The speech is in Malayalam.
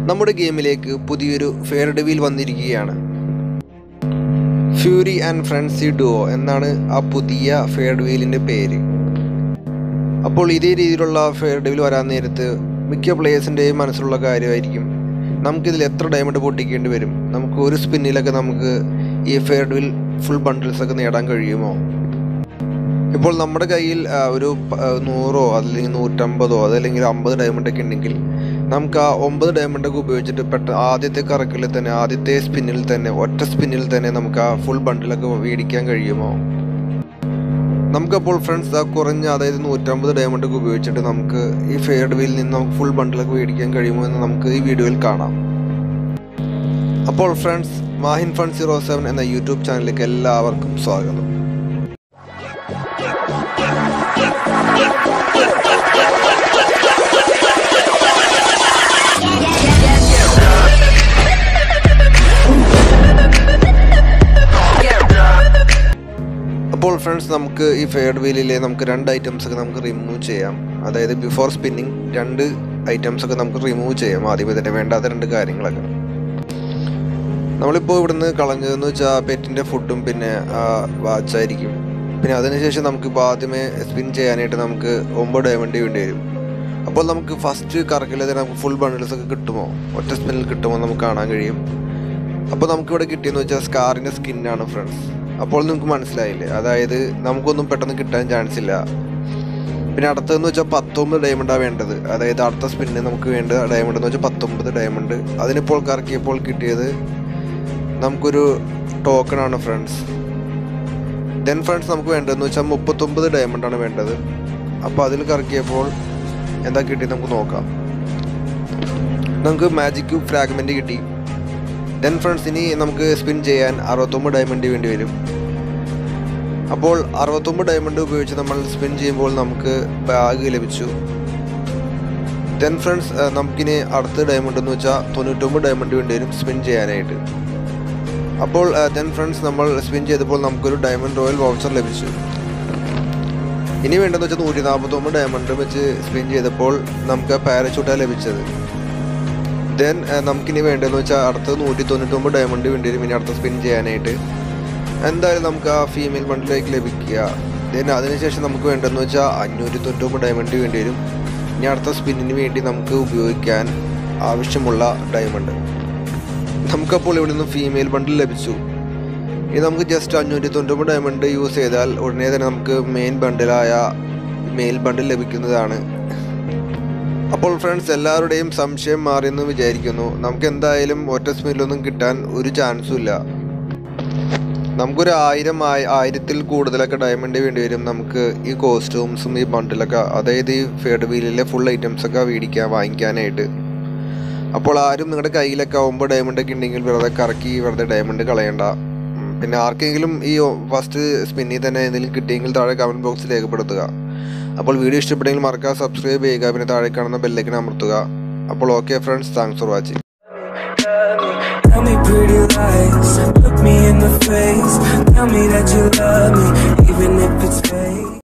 നമ്മുടെ ഗെയിമിലേക്ക് പുതിയൊരു ഫെയർഡ് വീൽ വന്നിരിക്കുകയാണ് ഫ്യൂരി ആൻഡ് ഫ്രണ്ട്സി ഡുവോ എന്നാണ് ആ പുതിയ ഫെയർഡ് വീലിൻ്റെ പേര് അപ്പോൾ ഇതേ രീതിയിലുള്ള ഫെയർഡ് വീൽ വരാൻ നേരത്ത് മിക്ക പ്ലേയേഴ്സിൻ്റെയും മനസ്സിലുള്ള കാര്യമായിരിക്കും നമുക്കിതിൽ എത്ര ഡയമണ്ട് പൊട്ടിക്കേണ്ടി വരും നമുക്ക് ഒരു സ്പിന്നിലൊക്കെ നമുക്ക് ഈ ഫെയർഡ് വീൽ ഫുൾ ബണ്ടിൽസ് ഒക്കെ നേടാൻ കഴിയുമോ ഇപ്പോൾ നമ്മുടെ കയ്യിൽ ആ, ഒരു പ- ആ, നൂറോ അതല്ലെങ്കിൽ നൂറ്റമ്പതോ അതല്ലെങ്കിൽ അമ്പത് ഡയമണ്ട് ഒക്കെ ഉണ്ടെങ്കിൽ നമുക്ക് ആ ഒമ്പത് ഡയമണ്ട് ഒക്കെ ഉപയോഗിച്ചിട്ട് പെട്ട ആദ്യത്തെ കറക്കിൽ തന്നെ ആദ്യത്തെ സ്പിന്നിൽ തന്നെ ഒറ്റ സ്പിന്നിൽ തന്നെ നമുക്ക് ആ ഫുൾ ബണ്ടിലൊക്കെ മേടിക്കാൻ കഴിയുമോ നമുക്കപ്പോൾ ഫ്രണ്ട്സ് ആ കുറഞ്ഞ അതായത് നൂറ്റമ്പത് ഡയമണ്ട് ഒക്കെ ഉപയോഗിച്ചിട്ട് നമുക്ക് ഈ ഫെയർഡ് വീലിൽ നിന്ന് നമുക്ക് ഫുൾ ബണ്ടിലൊക്കെ മേടിക്കാൻ കഴിയുമോ എന്ന് നമുക്ക് ഈ വീഡിയോയിൽ കാണാം അപ്പോൾ friends Mahin fun zero seven എന്ന യൂട്യൂബ് ചാനലിലേക്ക് എല്ലാവർക്കും സ്വാഗതം അപ്പോൾ ഫ്രണ്ട്സ് നമുക്ക് ഈ ഫെയർഡ് വീലിലെ നമുക്ക് രണ്ട് ഐറ്റംസ് ഒക്കെ നമുക്ക് റിമൂവ് ചെയ്യാം അതായത് ബിഫോർ സ്പിന്നിങ് രണ്ട് ഐറ്റംസ് ഒക്കെ നമുക്ക് റിമൂവ് ചെയ്യാം ആദ്യമേ തന്നെ വേണ്ടാത്ത രണ്ട് കാര്യങ്ങളൊക്കെ നമ്മളിപ്പോൾ ഇവിടുന്ന് കളഞ്ഞതെന്ന് വെച്ചാൽ പെറ്റിൻ്റെ ഫുഡും പിന്നെ വാച്ചായിരിക്കും പിന്നെ അതിനുശേഷം നമുക്കിപ്പോൾ ആദ്യമേ സ്പിൻ ചെയ്യാനായിട്ട് നമുക്ക് ഒമ്പത് ഡയമണ്ട് വേണ്ടി വരും അപ്പോൾ നമുക്ക് ഫസ്റ്റ് കറക്കിൽ തന്നെ നമുക്ക് ഫുൾ ബണ്ടിൽസ് ഒക്കെ കിട്ടുമോ ഒറ്റ സ്പിന്നിൽ കിട്ടുമോ എന്ന് നമുക്ക് കാണാൻ കഴിയും അപ്പോൾ നമുക്കിവിടെ കിട്ടിയെന്ന് വെച്ചാൽ സ്കാറിൻ്റെ സ്കിന്നാണ് ഫ്രണ്ട്സ് അപ്പോൾ നിങ്ങൾക്ക് മനസ്സിലായില്ലേ അതായത് നമുക്കൊന്നും പെട്ടെന്ന് കിട്ടാൻ ചാൻസ് ഇല്ല പിന്നെ അടുത്തതെന്ന് വെച്ചാൽ പത്തൊമ്പത് ഡയമണ്ടാണ് വേണ്ടത് അതായത് അടുത്ത സ്പിന്നിന് നമുക്ക് വേണ്ട ഡയമണ്ട് എന്ന് വെച്ചാൽ പത്തൊമ്പത് ഡയമണ്ട് അതിനിപ്പോൾ കറക്കിയപ്പോൾ കിട്ടിയത് നമുക്കൊരു ടോക്കൺ ആണ് ഫ്രണ്ട്സ് ദെൻ ഫ്രണ്ട്സ് നമുക്ക് വേണ്ടതെന്ന് വെച്ചാൽ മുപ്പത്തൊമ്പത് ഡയമണ്ടാണ് വേണ്ടത് അപ്പോൾ അതിൽ കറക്കിയപ്പോൾ എന്താ കിട്ടിയത് നമുക്ക് നോക്കാം നമുക്ക് മാജിക് ഫ്രാഗ്മെൻറ്റ് കിട്ടി ദെൻ ഫ്രണ്ട്സ് ഇനി നമുക്ക് സ്പിൻ ചെയ്യാൻ അറുപത്തൊമ്പത് ഡയമണ്ട് വേണ്ടി വരും അപ്പോൾ അറുപത്തൊമ്പത് ഡയമണ്ട് ഉപയോഗിച്ച് നമ്മൾ സ്പിൻ ചെയ്യുമ്പോൾ നമുക്ക് ബാഗ് ലഭിച്ചു ദെൻ ഫ്രണ്ട്സ് നമുക്കിനി അടുത്ത ഡയമണ്ട് എന്ന് വെച്ചാൽ തൊണ്ണൂറ്റൊമ്പത് ഡയമണ്ട് വേണ്ടി വരും സ്പിൻ ചെയ്യാനായിട്ട് അപ്പോൾ ദെൻ ഫ്രണ്ട്സ് നമ്മൾ സ്പിൻ ചെയ്തപ്പോൾ നമുക്കൊരു ഡയമണ്ട് റോയൽ വൗച്ചർ ലഭിച്ചു ഇനി വേണ്ടതെന്ന് വെച്ചാൽ നൂറ്റി നാൽപ്പത്തൊമ്പത് ഡയമണ്ട് വെച്ച് സ്പിൻ ചെയ്തപ്പോൾ നമുക്ക് പാരച്ചൂട്ടാണ് ലഭിച്ചത് ദെൻ നമുക്കിനി വേണ്ടതെന്ന് വെച്ചാൽ അടുത്തത് നൂറ്റി തൊണ്ണൂറ്റൊമ്പത് ഡയമണ്ട് വേണ്ടി വരും ഇനി അടുത്ത സ്പിൻ ചെയ്യാനായിട്ട് എന്തായാലും നമുക്ക് ആ ഫീമെയിൽ ബണ്ടിലേക്ക് ലഭിക്കുക ദെൻ അതിനുശേഷം നമുക്ക് വേണ്ടതെന്ന് വെച്ചാൽ അഞ്ഞൂറ്റി തൊണ്ണൂറ്റൊമ്പത് ഡയമണ്ട് വേണ്ടി വരും ഇനി അടുത്ത സ്പിന്നിന് വേണ്ടി നമുക്ക് ഉപയോഗിക്കാൻ ആവശ്യമുള്ള ഡയമണ്ട് നമുക്കപ്പോൾ ഇവിടെ നിന്ന് ഫീമെയിൽ ബണ്ടിൽ ലഭിച്ചു ഇനി നമുക്ക് ജസ്റ്റ് അഞ്ഞൂറ്റി തൊണ്ണൂറ്റൊമ്പത് ഡയമണ്ട് യൂസ് ചെയ്താൽ ഉടനെ തന്നെ നമുക്ക് മെയിൻ ബണ്ടിലായ മെയിൽ ബണ്ടിൽ ലഭിക്കുന്നതാണ് അപ്പോൾ ഫ്രണ്ട്സ് എല്ലാവരുടെയും സംശയം മാറിയെന്ന് വിചാരിക്കുന്നു നമുക്ക് എന്തായാലും ഒറ്റ സ്മെല്ലൊന്നും കിട്ടാൻ ഒരു ചാൻസും ഇല്ല നമുക്കൊരു ആയിരം ആയി- ആയിരത്തിൽ കൂടുതലൊക്കെ ഡയമണ്ട് വേണ്ടി വരും നമുക്ക് ഈ കോസ്റ്റ്യൂംസും ഈ ബണ്ടിലൊക്കെ അതായത് ഈ ഫേഡ് വീലിലെ ഫുൾ ഐറ്റംസ് ഒക്കെ മേടിക്കാൻ വാങ്ങിക്കാനായിട്ട് അപ്പോൾ ആരും നിങ്ങളുടെ കയ്യിലൊക്കെ ആവുമ്പോൾ ഡയമണ്ട് ഒക്കെ ഉണ്ടെങ്കിൽ വെറുതെ കറക്കി വെറുതെ ഡയമണ്ട് കളയണ്ട ഉം, പിന്നെ ആർക്കെങ്കിലും ഈ ഫസ്റ്റ് സ്പിന്നിൽ തന്നെ എന്തെങ്കിലും കിട്ടിയെങ്കിൽ താഴെ കമൻറ്റ് ബോക്സിൽ രേഖപ്പെടുത്തുക അപ്പോൾ വീഡിയോ ഇഷ്ടപ്പെട്ടെങ്കിൽ മറക്കാതെ സബ്സ്ക്രൈബ് ചെയ്യുക പിന്നെ താഴെ കാണുന്ന ബെല്ലൈക്കൻ അമർത്തുക അപ്പോൾ okay friends thanks for watching Tell me pretty lies, look me in the face. Tell me that you love me, even if it's fake.